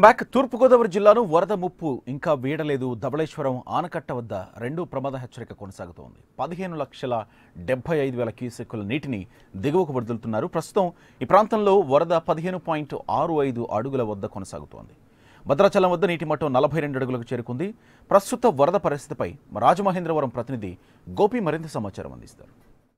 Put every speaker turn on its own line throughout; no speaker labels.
back తూర్పుగోదావరి జిల్లాను వరద ముప్పు ఇంకా వీడలేదు ధవళేశ్వరం ఆనకట్ట వద్ద రెండు ప్రమాద హెచ్చరిక కొనసాగుతోంది పదిహేను లక్షల డెబ్బై ఐదు వేల క్యూసెక్కుల నీటిని దిగువకు వదులుతున్నారు ప్రస్తుతం ఈ ప్రాంతంలో వరద పదిహేను పాయింట్ ఆరు ఐదు అడుగుల వద్ద కొనసాగుతోంది భద్రాచలం వద్ద నీటి మట్టం నలభై రెండు అడుగులకు చేరుకుంది ప్రస్తుత వరద పరిస్థితిపై రాజమహేంద్రవరం ప్రతినిధి గోపి మరింత సమాచారం అందిస్తారు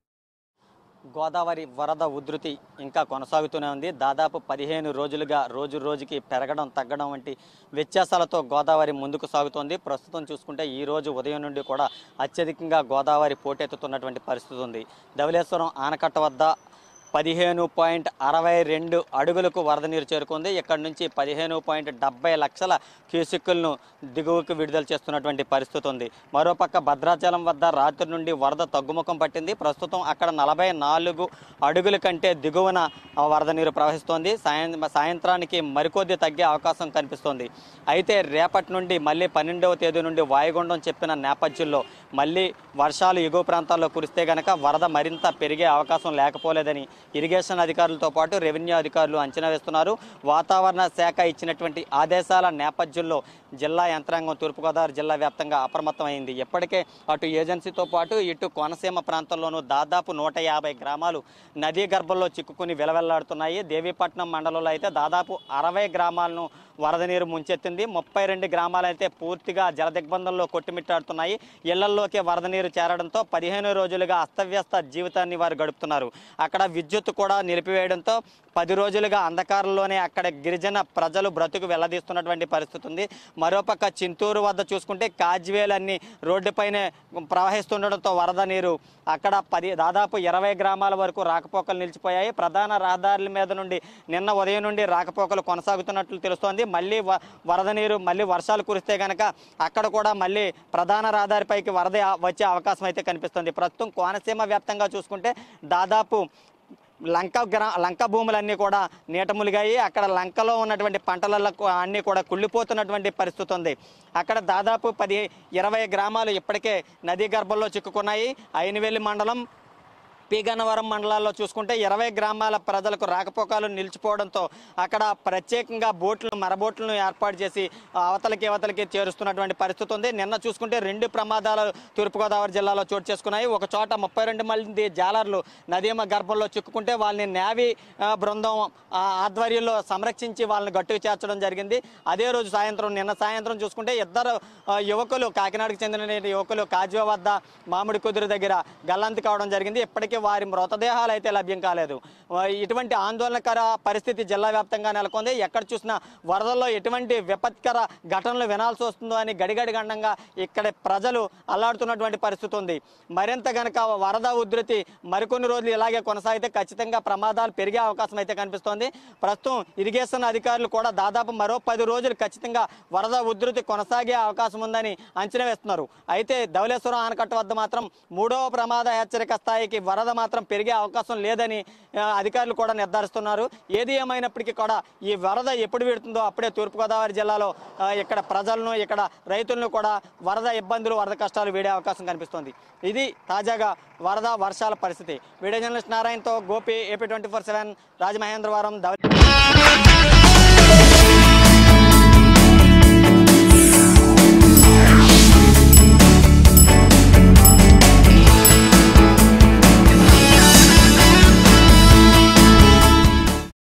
గోదావరి వరద ఉధృతి ఇంకా కొనసాగుతూనే ఉంది దాదాపు పదిహేను రోజులుగా రోజు రోజుకి పెరగడం తగ్గడం వంటి వ్యత్యాసాలతో గోదావరి ముందుకు సాగుతోంది ప్రస్తుతం చూసుకుంటే ఈ రోజు ఉదయం నుండి కూడా అత్యధికంగా గోదావరి పోటెత్తుతున్నటువంటి పరిస్థితి ఉంది ధవళేశ్వరం ఆనకట్ట వద్ద పదిహేను పాయింట్ అరవై రెండు అడుగులకు వరద నీరు చేరుకుంది ఇక్కడ నుంచి పదిహేను పాయింట్ డెబ్బై లక్షల క్యూసిక్కులను దిగువకు విడుదల చేస్తున్నటువంటి పరిస్థితి ఉంది మరోపక్క భద్రాచలం వద్ద రాత్రి నుండి వరద తగ్గుముఖం పట్టింది ప్రస్తుతం అక్కడ నలభై నాలుగు అడుగుల కంటే దిగువన ఆ వరద నీరు ప్రవహిస్తోంది సాయం సాయంత్రానికి మరికొద్ది తగ్గే అవకాశం కనిపిస్తోంది అయితే రేపటి నుండి మళ్ళీ పన్నెండవ తేదీ నుండి వాయుగుండం చెప్పిన నేపథ్యంలో మళ్ళీ వర్షాలు ఎగువ ప్రాంతాల్లో కురిస్తే గనక వరద మరింత పెరిగే అవకాశం లేకపోలేదని ఇరిగేషన్ అధికారులతో పాటు రెవెన్యూ అధికారులు అంచనా వేస్తున్నారు వాతావరణ శాఖ ఇచ్చినటువంటి ఆదేశాల నేపథ్యంలో జిల్లా యంత్రాంగం తూర్పుగోదావరి జిల్లా వ్యాప్తంగా అప్రమత్తమైంది ఇప్పటికే అటు ఏజెన్సీతో పాటు ఇటు కోనసీమ ప్రాంతంలోనూ దాదాపు నూట యాభై గ్రామాలు నదీ గర్భంలో చిక్కుకుని విలవెల్లాడుతున్నాయి దేవీపట్నం మండలంలో అయితే దాదాపు అరవై గ్రామాలను వరద నీరు ముంచెత్తింది ముప్పై రెండు గ్రామాలు అయితే పూర్తిగా జల దిగ్బంధంలో కొట్టుమిట్టాడుతున్నాయి ఇళ్లల్లోకి వరద నీరు చేరడంతో పదిహేను రోజులుగా అస్తవ్యస్త జీవితాన్ని వారు గడుపుతున్నారు అక్కడ విద్యుత్ కూడా నిలిపివేయడంతో పది రోజులుగా అంధకారంలోనే అక్కడ గిరిజన ప్రజలు బ్రతుకు వెల్లదీస్తున్నటువంటి పరిస్థితి ఉంది మరోపక్క చింతూరు వద్ద చూసుకుంటే కాజ్వేలన్నీ రోడ్డుపైనే ప్రవహిస్తుండడంతో వరద నీరు అక్కడ పది దాదాపు ఇరవై గ్రామాల వరకు రాకపోకలు నిలిచిపోయాయి ప్రధాన రహదారుల మీద నుండి నిన్న ఉదయం నుండి రాకపోకలు కొనసాగుతున్నట్లు తెలుస్తోంది మళ్ళీ వ- వరద నీరు మళ్ళీ వర్షాలు కురిస్తే కనుక అక్కడ కూడా మళ్ళీ ప్రధాన రహదారిపైకి వరద వచ్చే అవకాశం అయితే కనిపిస్తుంది ప్రస్తుతం కోనసీమ వ్యాప్తంగా చూసుకుంటే దాదాపు లంక గ్రా లంక భూములన్నీ కూడా నీట మునిగాయి అక్కడ లంకలో ఉన్నటువంటి పంటలకు అన్నీ కూడా కుళ్ళిపోతున్నటువంటి పరిస్థితి ఉంది అక్కడ దాదాపు పది ఇరవై గ్రామాలు ఇప్పటికే నదీ గర్భంలో చిక్కుకున్నాయి అయినవెల్లి మండలం పీగన్నవరం మండలాల్లో చూసుకుంటే ఇరవై గ్రామాల ప్రజలకు రాకపోకలు నిలిచిపోవడంతో అక్కడ ప్రత్యేకంగా బోట్లను మరబోట్లను ఏర్పాటు చేసి అవతలకి అవతలకి చేరుస్తున్నటువంటి పరిస్థితి ఉంది నిన్న చూసుకుంటే రెండు ప్రమాదాలు తూర్పుగోదావరి జిల్లాలో చోటు చేసుకున్నాయి ఒక చోట ముప్పై రెండు మంది జాలర్లు నదీమ గర్భంలో చిక్కుకుంటే వాళ్ళని నేవీ ఆ, బృందం ఆ, ఆధ్వర్యంలో సంరక్షించి వాళ్ళని గట్టుకు చేర్చడం జరిగింది అదే రోజు సాయంత్రం నిన్న సాయంత్రం చూసుకుంటే ఇద్దరు ఆ, యువకులు కాకినాడకు చెందిన యువకులు కాజువా వద్ద మామిడి కుదురు దగ్గర గల్లంతి కావడం జరిగింది ఇప్పటికీ వారి మృతదేహాలు అయితే లభ్యం కాలేదు ఆ, ఇటువంటి ఆందోళనకర పరిస్థితి జిల్లా వ్యాప్తంగా నెలకొంది ఎక్కడ చూసినా వరదల్లో ఎటువంటి విపత్కర ఘటనలు వినాల్సి వస్తుందో అని గడిగడి గండంగా ఇక్కడ ప్రజలు అల్లాడుతున్నటువంటి పరిస్థితి ఉంది మరింత గనక వరద ఉధృతి మరికొన్ని రోజులు ఇలాగే కొనసాగితే ఖచ్చితంగా ప్రమాదాలు పెరిగే అవకాశం అయితే కనిపిస్తోంది ప్రస్తుతం ఇరిగేషన్ అధికారులు కూడా దాదాపు మరో పది రోజులు ఖచ్చితంగా వరద ఉధృతి కొనసాగే అవకాశం ఉందని అంచనా వేస్తున్నారు అయితే ధవళేశ్వరం ఆనకట్ట వద్ద మాత్రం మూడవ ప్రమాద హెచ్చరిక స్థాయికి వరద మాత్రం పెరిగే అవకాశం లేదని ఆ, అధికారులు కూడా నిర్ధారిస్తున్నారు ఏది ఏమైనప్పటికీ కూడా ఈ వరద ఎప్పుడు వీడుతుందో అప్పుడే తూర్పుగోదావరి జిల్లాలో ఆ, ఇక్కడ ప్రజలను ఇక్కడ రైతులను కూడా వరద ఇబ్బందులు వరద కష్టాలు వీడే అవకాశం కనిపిస్తోంది ఇది తాజాగా వరద వర్షాల పరిస్థితి వీడియో జర్నలిస్ట్ నారాయణతో Gopi AP twenty four seven Rajamahendravaram ధవళ